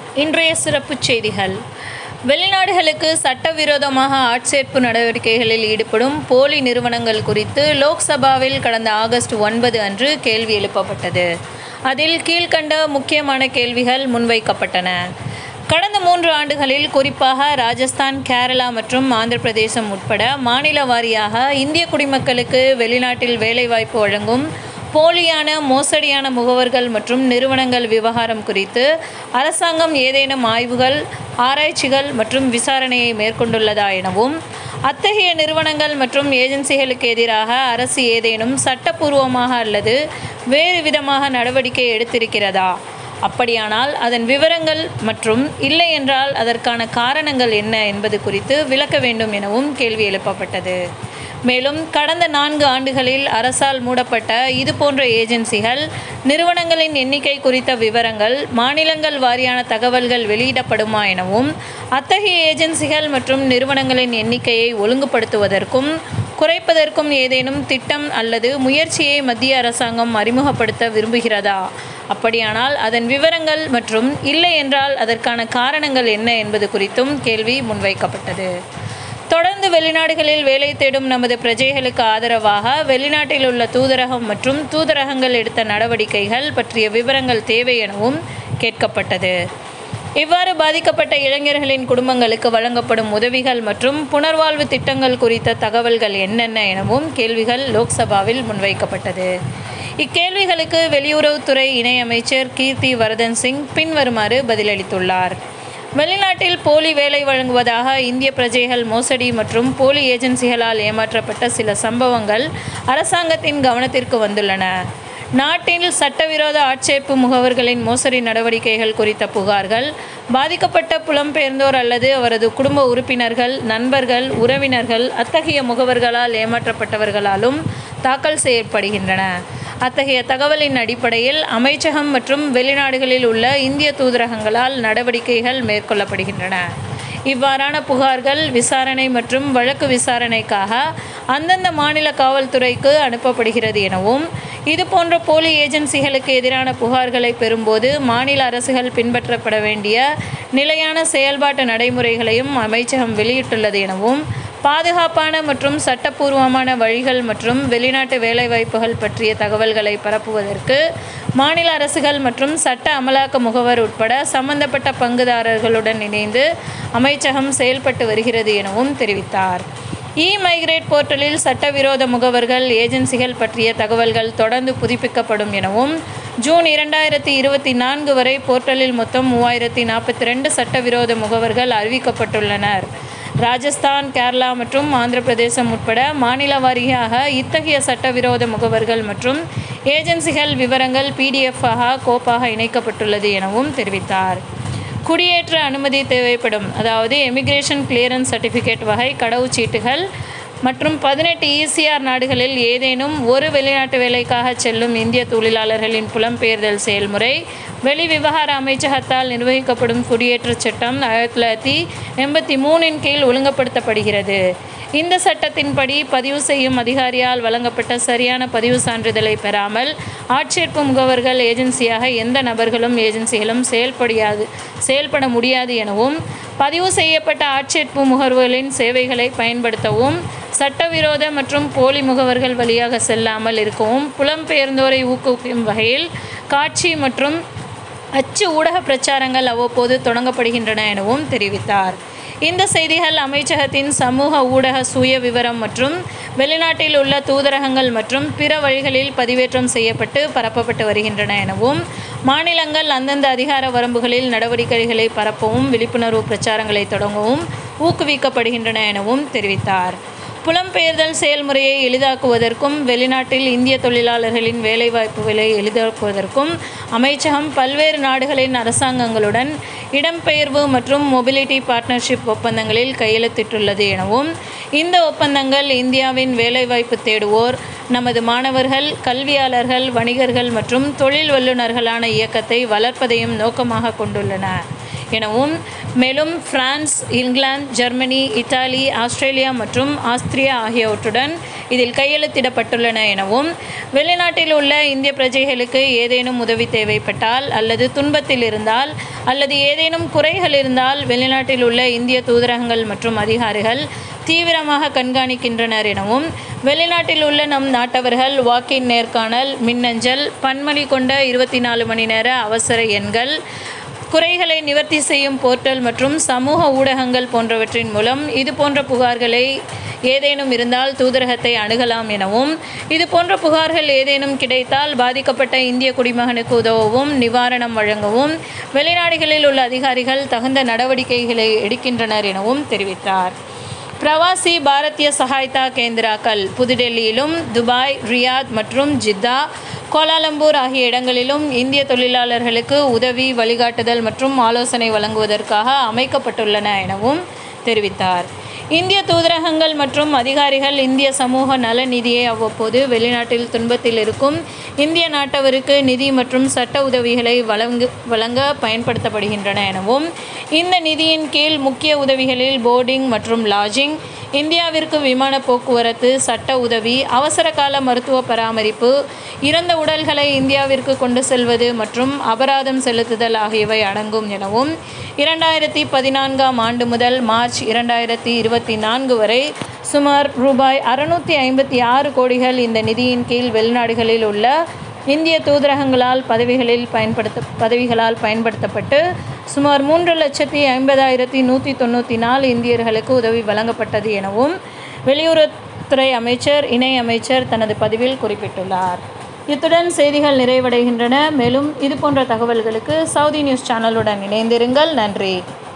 இன்றைய சிறப்புச் செய்திகள் வெளிநாடுகளுக்கு சட்டவிரோதமாக ஆட்சேர்ப்பு நடவடிக்கைகளில் ஈடுபடும் போலி நிறுவனங்கள் குறித்து லோக்சபாவில் கடந்த ஆகஸ்ட் ஒன்பது அன்று கேள்வி எழுப்பப்பட்டது அதில் கீழ்க்கண்ட முக்கியமான கேள்விகள் முன்வைக்கப்பட்டன கடந்த மூன்று ஆண்டுகளில் குறிப்பாக ராஜஸ்தான் கேரளா மற்றும் ஆந்திர பிரதேசம் உட்பட மாநில வாரியாக இந்திய குடிமக்களுக்கு வெளிநாட்டில் வேலைவாய்ப்பு வழங்கும் போலியான மோசடியான முகவர்கள் மற்றும் நிறுவனங்கள் விவகாரம் குறித்து அரசாங்கம் ஏதேனும் ஆய்வுகள் ஆராய்ச்சிகள் மற்றும் விசாரணையை மேற்கொண்டுள்ளதா எனவும் அத்தகைய நிறுவனங்கள் மற்றும் ஏஜென்சிகளுக்கு எதிராக அரசு ஏதேனும் சட்டப்பூர்வமாக அல்லது வேறு விதமாக நடவடிக்கை எடுத்திருக்கிறதா அப்படியானால் அதன் விவரங்கள் மற்றும் இல்லை என்றால் அதற்கான காரணங்கள் என்ன என்பது குறித்து விளக்க வேண்டும் எனவும் கேள்வி எழுப்பப்பட்டது மேலும் கடந்த நான்கு ஆண்டுகளில் அரசால் மூடப்பட்ட இதுபோன்ற ஏஜென்சிகள் நிறுவனங்களின் எண்ணிக்கை குறித்த விவரங்கள் மாநிலங்கள் வாரியான தகவல்கள் வெளியிடப்படுமா எனவும் அத்தகைய ஏஜென்சிகள் மற்றும் நிறுவனங்களின் எண்ணிக்கையை ஒழுங்குபடுத்துவதற்கும் குறைப்பதற்கும் ஏதேனும் திட்டம் அல்லது முயற்சியை மத்திய அரசாங்கம் அறிமுகப்படுத்த விரும்புகிறதா அப்படியானால் அதன் விவரங்கள் மற்றும் இல்லை என்றால் அதற்கான காரணங்கள் என்ன என்பது குறித்தும் கேள்வி முன்வைக்கப்பட்டது தொடர்ந்து வெளிநாடுகளில் வேலை தேடும் நமது பிரஜைகளுக்கு ஆதரவாக வெளிநாட்டில் உள்ள தூதரகம் மற்றும் தூதரகங்கள் எடுத்த நடவடிக்கைகள் பற்றிய விவரங்கள் தேவை எனவும் கேட்கப்பட்டது இவ்வாறு பாதிக்கப்பட்ட இளைஞர்களின் குடும்பங்களுக்கு வழங்கப்படும் உதவிகள் மற்றும் புனர்வாழ்வு திட்டங்கள் குறித்த தகவல்கள் என்னென்ன எனவும் கேள்விகள் லோக்சபாவில் முன்வைக்கப்பட்டது இக்கேள்விகளுக்கு வெளியுறவுத்துறை இணையமைச்சர் கீர்த்தி வர்தன் சிங் பின்வருமாறு பதிலளித்துள்ளார் வெளிநாட்டில் போலி வேலை வழங்குவதாக இந்திய பிரஜைகள் மோசடி மற்றும் போலி ஏஜென்சிகளால் ஏமாற்றப்பட்ட சில சம்பவங்கள் அரசாங்கத்தின் கவனத்திற்கு வந்துள்ளன நாட்டில் சட்டவிரோத ஆட்சேர்ப்பு முகவர்களின் மோசடி நடவடிக்கைகள் குறித்த புகார்கள் பாதிக்கப்பட்ட புலம்பெயர்ந்தோர் அல்லது அவரது குடும்ப உறுப்பினர்கள் நண்பர்கள் உறவினர்கள் அத்தகைய முகவர்களால் ஏமாற்றப்பட்டவர்களாலும் தாக்கல் செய்யப்படுகின்றன அத்தகைய தகவலின் அடிப்படையில் அமைச்சகம் மற்றும் வெளிநாடுகளில் உள்ள இந்திய தூதரகங்களால் நடவடிக்கைகள் மேற்கொள்ளப்படுகின்றன இவ்வாறான புகார்கள் விசாரணை மற்றும் வழக்கு விசாரணைக்காக அந்தந்த மாநில காவல்துறைக்கு அனுப்பப்படுகிறது எனவும் இதுபோன்ற போலி ஏஜென்சிகளுக்கு எதிரான புகார்களை பெறும்போது மாநில அரசுகள் பின்பற்றப்பட வேண்டிய நிலையான செயல்பாட்டு நடைமுறைகளையும் அமைச்சகம் வெளியிட்டுள்ளது எனவும் பாதுகாப்பான மற்றும் சட்டப்பூர்வமான வழிகள் மற்றும் வெளிநாட்டு வேலைவாய்ப்புகள் பற்றிய தகவல்களை பரப்புவதற்கு மாநில அரசுகள் மற்றும் சட்ட அமலாக்க முகவர் உட்பட சம்பந்தப்பட்ட பங்குதாரர்களுடன் இணைந்து அமைச்சகம் செயல்பட்டு வருகிறது எனவும் தெரிவித்தார் இ மைக்ரேட் போர்ட்டலில் சட்டவிரோத முகவர்கள் ஏஜென்சிகள் பற்றிய தகவல்கள் தொடர்ந்து புதுப்பிக்கப்படும் எனவும் ஜூன் இரண்டாயிரத்தி இருபத்தி நான்கு வரை போர்ட்டலில் மொத்தம் மூவாயிரத்தி நாற்பத்தி ரெண்டு சட்டவிரோத முகவர்கள் அறிவிக்கப்பட்டுள்ளனர் ராஜஸ்தான் கேரளா மற்றும் ஆந்திர பிரதேசம் உட்பட மாநில வாரியாக இத்தகைய சட்டவிரோத முகவர்கள் மற்றும் ஏஜென்சிகள் விவரங்கள் பிடிஎஃபாக கோப்பாக இணைக்கப்பட்டுள்ளது எனவும் தெரிவித்தார் குடியேற்ற அனுமதி தேவைப்படும் அதாவது எமிக்ரேஷன் கிளியரன்ஸ் சர்டிஃபிகேட் வகை கடவுச்சீட்டுகள் மற்றும் பதினெட்டு இசிஆர் நாடுகளில் ஏதேனும் ஒரு வெளிநாட்டு வேலைக்காக செல்லும் இந்திய தொழிலாளர்களின் புலம்பெயர்தல் செயல்முறை வெளி விவகார அமைச்சகத்தால் நிர்வகிக்கப்படும் குடியேற்ற சட்டம் ஆயிரத்தி தொள்ளாயிரத்தி எண்பத்தி மூணின் கீழ் ஒழுங்குபடுத்தப்படுகிறது இந்த சட்டத்தின்படி பதிவு செய்யும் அதிகாரியால் வழங்கப்பட்ட சரியான பதிவு சான்றிதழை பெறாமல் ஆட்சேர்ப்பு முகவர்கள் ஏஜென்சியாக எந்த நபர்களும் ஏஜென்சிகளும் செயல்படியாது செயல்பட முடியாது எனவும் பதிவு செய்யப்பட்ட ஆட்சேர்ப்பு முகவர்களின் சேவைகளை பயன்படுத்தவும் சட்டவிரோத மற்றும் போலி முகவர்கள் வழியாக செல்லாமல் இருக்கவும் புலம்பெயர்ந்தோரை ஊக்குவிக்கும் வகையில் காட்சி மற்றும் அச்சு ஊடக பிரச்சாரங்கள் அவ்வப்போது தொடங்கப்படுகின்றன எனவும் தெரிவித்தார் இந்த செய்திகள் அமைச்சகத்தின் சமூக ஊடக சுய விவரம் மற்றும் வெளிநாட்டில் உள்ள தூதரகங்கள் மற்றும் பிற வழிகளில் பதிவேற்றம் செய்யப்பட்டு பரப்பப்பட்டு வருகின்றன எனவும் மாநிலங்கள் அந்தந்த அதிகார வரம்புகளில் நடவடிக்கைகளை பரப்பவும் விழிப்புணர்வு பிரச்சாரங்களை தொடங்கவும் ஊக்குவிக்கப்படுகின்றன எனவும் தெரிவித்தார் புலம்பெயர்தல் செயல்முறையை எளிதாக்குவதற்கும் வெளிநாட்டில் இந்திய தொழிலாளர்களின் வேலைவாய்ப்புகளை எளிதாக்குவதற்கும் அமைச்சகம் பல்வேறு நாடுகளின் அரசாங்கங்களுடன் இடம்பெயர்வு மற்றும் மொபிலிட்டி பார்ட்னர்ஷிப் ஒப்பந்தங்களில் கையெழுத்திட்டுள்ளது எனவும் இந்த ஒப்பந்தங்கள் இந்தியாவின் வேலைவாய்ப்பு தேடுவோர் நமது மாணவர்கள் கல்வியாளர்கள் வணிகர்கள் மற்றும் தொழில் வல்லுநர்களான இயக்கத்தை வளர்ப்பதையும் நோக்கமாக கொண்டுள்ளன எனவும் மேலும் France England Germany Italy Australia மற்றும் ஆஸ்திரியா ஆகியவற்றுடன் இதில் கையெழுத்திடப்பட்டுள்ளன எனவும் வெளிநாட்டில் உள்ள இந்திய பிரஜைகளுக்கு ஏதேனும் உதவி தேவைப்பட்டால் அல்லது துன்பத்தில் இருந்தால் அல்லது ஏதேனும் குறைகள் இருந்தால் வெளிநாட்டில் உள்ள இந்திய தூதரகங்கள் மற்றும் அதிகாரிகள் தீவிரமாக கண்காணிக்கின்றனர் எனவும் வெளிநாட்டில் உள்ள நம் நாட்டவர்கள் வாக்கின் நேர்காணல் மின்னஞ்சல் பன்மொழி கொண்ட இருபத்தி நாலு மணி நேர அவசர எண்கள் குறைகளை நிவர்த்தி செய்யும் போர்ட்டல் மற்றும் சமூக ஊடகங்கள் போன்றவற்றின் மூலம் இது போன்ற புகார்களை ஏதேனும் இருந்தால் தூதரகத்தை அணுகலாம் எனவும் இது போன்ற புகார்கள் ஏதேனும் கிடைத்தால் பாதிக்கப்பட்ட இந்திய குடிமகனுக்கு உதவவும் நிவாரணம் வழங்கவும் வெளிநாடுகளில் உள்ள அதிகாரிகள் தகுந்த நடவடிக்கைகளை எடுக்கின்றனர் எனவும் தெரிவித்தார் பிரவாசி பாரதிய சகாய்தா கேந்திராக்கள் புதுடெல்லியிலும் துபாய் ரியாத் மற்றும் ஜித்தா கோலாலம்பூர் ஆகிய இடங்களிலும் இந்திய தொழிலாளர்களுக்கு உதவி வழிகாட்டுதல் மற்றும் ஆலோசனை வழங்குவதற்காக அமைக்கப்பட்டுள்ளன எனவும் தெரிவித்தார் இந்திய தூதரகங்கள் மற்றும் அதிகாரிகள் இந்திய சமூக நல நிதியை அவ்வப்போது வெளிநாட்டில் துன்பத்தில் இருக்கும் இந்திய நாட்டவருக்கு நிதி மற்றும் சட்ட உதவிகளை வழங்கு வழங்க பயன்படுத்தப்படுகின்றன எனவும் இந்த நிதியின் கீழ் முக்கிய உதவிகளில் போர்டிங் மற்றும் லாட்ஜிங் இந்தியாவிற்கு விமான போக்குவரத்து சட்ட உதவி அவசர கால மருத்துவ பராமரிப்பு இறந்த உடல்களை இந்தியாவிற்கு கொண்டு செல்வது மற்றும் அபராதம் செலுத்துதல் ஆகியவை அடங்கும் எனவும் இரண்டாயிரத்தி பதினான்காம் ஆண்டு முதல் மார்ச் இரண்டாயிரத்தி இருபத்தி நான்கு வரை சுமார் ரூபாய் அறுநூற்றி ஐம்பத்தி ஆறு கோடிகள் இந்த நிதியின் கீழ் வெளிநாடுகளில் உள்ள இந்திய தூதரகங்களால் பதவிகளில் பயன்படுத்த பதவிகளால் பயன்படுத்தப்பட்டு சுமார் மூன்று லட்சத்தி ஐம்பதாயிரத்தி நூற்றி தொண்ணூற்றி நாலு இந்தியர்களுக்கு உதவி வழங்கப்பட்டது எனவும் வெளியுறவுத்துறை அமைச்சர் இணை அமைச்சர் தனது பதிவில் குறிப்பிட்டுள்ளார் இத்துடன் செய்திகள் நிறைவடைகின்றன மேலும் இது போன்ற தகவல்களுக்கு சவுதி நியூஸ் சேனலுடன் இணைந்திருங்கள் நன்றி